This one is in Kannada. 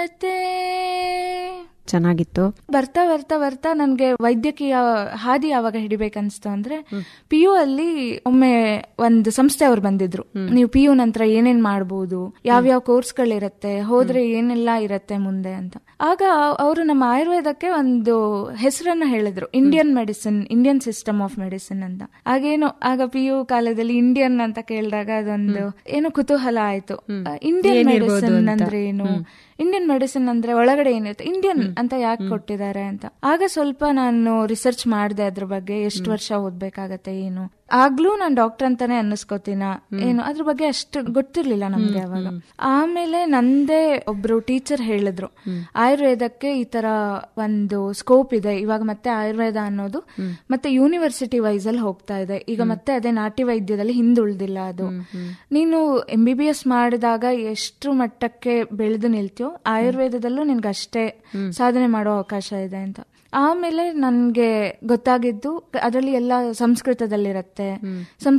ಘನತೆ ಚೆನ್ನಾಗಿತ್ತು ಬರ್ತಾ ಬರ್ತಾ ಬರ್ತಾ ನನ್ಗೆ ವೈದ್ಯಕೀಯ ಹಾದಿ ಯಾವಾಗ ಹಿಡಿಬೇಕನ್ಸ್ತು ಅಂದ್ರೆ ಪಿ ಯು ಅಲ್ಲಿ ಒಮ್ಮೆ ಒಂದು ಸಂಸ್ಥೆ ಅವ್ರು ಬಂದಿದ್ರು ನೀವು ಪಿ ಯು ನಂತರ ಏನೇನ್ ಮಾಡ್ಬೋದು ಯಾವ್ಯಾವ ಕೋರ್ಸ್ಗಳಿರತ್ತೆ ಹೋದ್ರೆ ಏನೆಲ್ಲ ಇರತ್ತೆ ಮುಂದೆ ಅಂತ ಆಗ ಅವರು ನಮ್ಮ ಆಯುರ್ವೇದಕ್ಕೆ ಒಂದು ಹೆಸರನ್ನ ಹೇಳಿದ್ರು Indian medicine Indian system of medicine ಅಂತ ಆಗೇನು ಆಗ ಪಿ ಯು ಕಾಲದಲ್ಲಿ ಇಂಡಿಯನ್ ಅಂತ ಕೇಳಿದಾಗ ಅದೊಂದು ಏನೋ ಕುತೂಹಲ ಆಯ್ತು ಇಂಡಿಯನ್ ಮೆಡಿಸಿನ್ ಅಂದ್ರೆ ಏನು ಇಂಡಿಯನ್ ಮೆಡಿಸಿನ್ ಅಂದ್ರೆ ಒಳಗಡೆ ಏನಿರುತ್ತೆ ಇಂಡಿಯನ್ ಅಂತ ಯಾಕೆ ಕೊಟ್ಟಿದ್ದಾರೆ ಅಂತ ಆಗ ಸ್ವಲ್ಪ ನಾನು ರಿಸರ್ಚ್ ಮಾಡಿದೆ ಅದ್ರ ಬಗ್ಗೆ ಎಷ್ಟು ವರ್ಷ ಓದ್ಬೇಕಾಗತ್ತೆ ಏನು ಆಗ್ಲೂ ನಾನು ಡಾಕ್ಟರ್ ಅಂತಾನೆ ಅನ್ನಿಸ್ಕೋತೀನ ಏನು ಅದ್ರ ಬಗ್ಗೆ ಅಷ್ಟು ಗೊತ್ತಿರ್ಲಿಲ್ಲ ನಮ್ಗೆ ಅವಾಗ ಆಮೇಲೆ ನಂದೇ ಒಬ್ರು ಟೀಚರ್ ಹೇಳಿದ್ರು ಆಯುರ್ವೇದಕ್ಕೆ ಈ ತರ ಒಂದು ಸ್ಕೋಪ್ ಇದೆ ಇವಾಗ ಮತ್ತೆ ಆಯುರ್ವೇದ ಅನ್ನೋದು ಮತ್ತೆ ಯೂನಿವರ್ಸಿಟಿ ವೈಸ್ ಅಲ್ಲಿ ಹೋಗ್ತಾ ಇದೆ ಈಗ ಮತ್ತೆ ಅದೇ ನಾಟಿ ವೈದ್ಯದಲ್ಲಿ ಹಿಂದುಳ್ದಿಲ್ಲ ಅದು ನೀನು ಎಂ ಬಿ ಬಿ ಎಸ್ ಮಾಡಿದಾಗ ಎಷ್ಟು ಮಟ್ಟಕ್ಕೆ ಬೆಳೆದು ನಿಲ್ತೀಯೋ ಆಯುರ್ವೇದದಲ್ಲೂ ನಿನ್ಗೆ ಅಷ್ಟೇ ಸಾಧನೆ ಮಾಡೋ ಅವಕಾಶ ಇದೆ ಅಂತ ಆಮೇಲೆ ನನ್ಗೆ ಗೊತ್ತಾಗಿದ್ದು ಅದರಲ್ಲಿ ಎಲ್ಲ ಸಂಸ್ಕೃತದಲ್ಲಿರತ್ತೆ ಸಂಸ್ಕೃತ